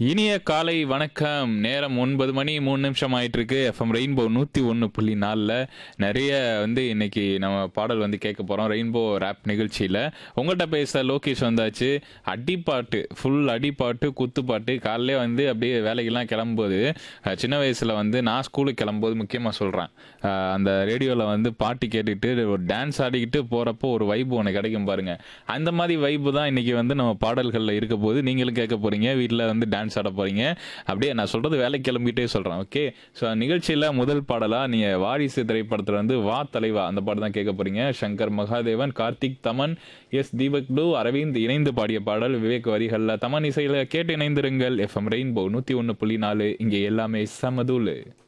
இனிய காலை வணக்கம் நேரம் ஒன்பது மணி மூணு நிமிஷம் ஆயிட்டு இருக்கு எஃப்எம் ரெயின்போ நூற்றி ஒன்று புள்ளி நாலில் நிறைய வந்து இன்னைக்கு நம்ம பாடல் வந்து கேட்க போகிறோம் ரெயின்போ ரேப் நிகழ்ச்சியில் உங்கள்கிட்ட பேச லோகேஷ் வந்தாச்சு அடிப்பாட்டு ஃபுல் அடிப்பாட்டு குத்துப்பாட்டு காலையிலே வந்து அப்படியே வேலைக்கெல்லாம் கிளம்பும்போது அஹ், சின்ன வயசில் வந்து நான் ஸ்கூலுக்கு கிளம்பும்போது முக்கியமாக சொல்கிறேன் அந்த ரேடியோவில் வந்து பாட்டு கேட்டுட்டு ஒரு டான்ஸ் ஆடிக்கிட்டு போகிறப்போ ஒரு வைப்பு ஒன்று கிடைக்கும் பாருங்க அந்த மாதிரி வைப்பு தான் இன்னைக்கு வந்து நம்ம பாடல்களில் இருக்க போது நீங்களும் கேட்க போறீங்க வீட்டில் வந்து டான்ஸ் ஆட போறீங்க அப்படியே நான் சொல்றது வேலைக்கு கிளம்பிட்டே சொல்றேன் ஓகே ஸோ நிகழ்ச்சியில் முதல் பாடலாக நீங்கள் வாரிசு திரைப்படத்தில் வந்து வா தலைவா அந்த பாட்டு தான் கேட்க போறீங்க சங்கர் மகாதேவன் கார்த்திக் தமன் எஸ் தீபக் டூ அரவிந்த் இணைந்து பாடிய பாடல் விவேக் வரிகளில் தமன் இசையில் கேட்டு இணைந்திருங்கள் எஃப்எம் ரெயின்போ நூற்றி ஒன்று புள்ளி நாலு இங்கே எல்லாமே சமதூலு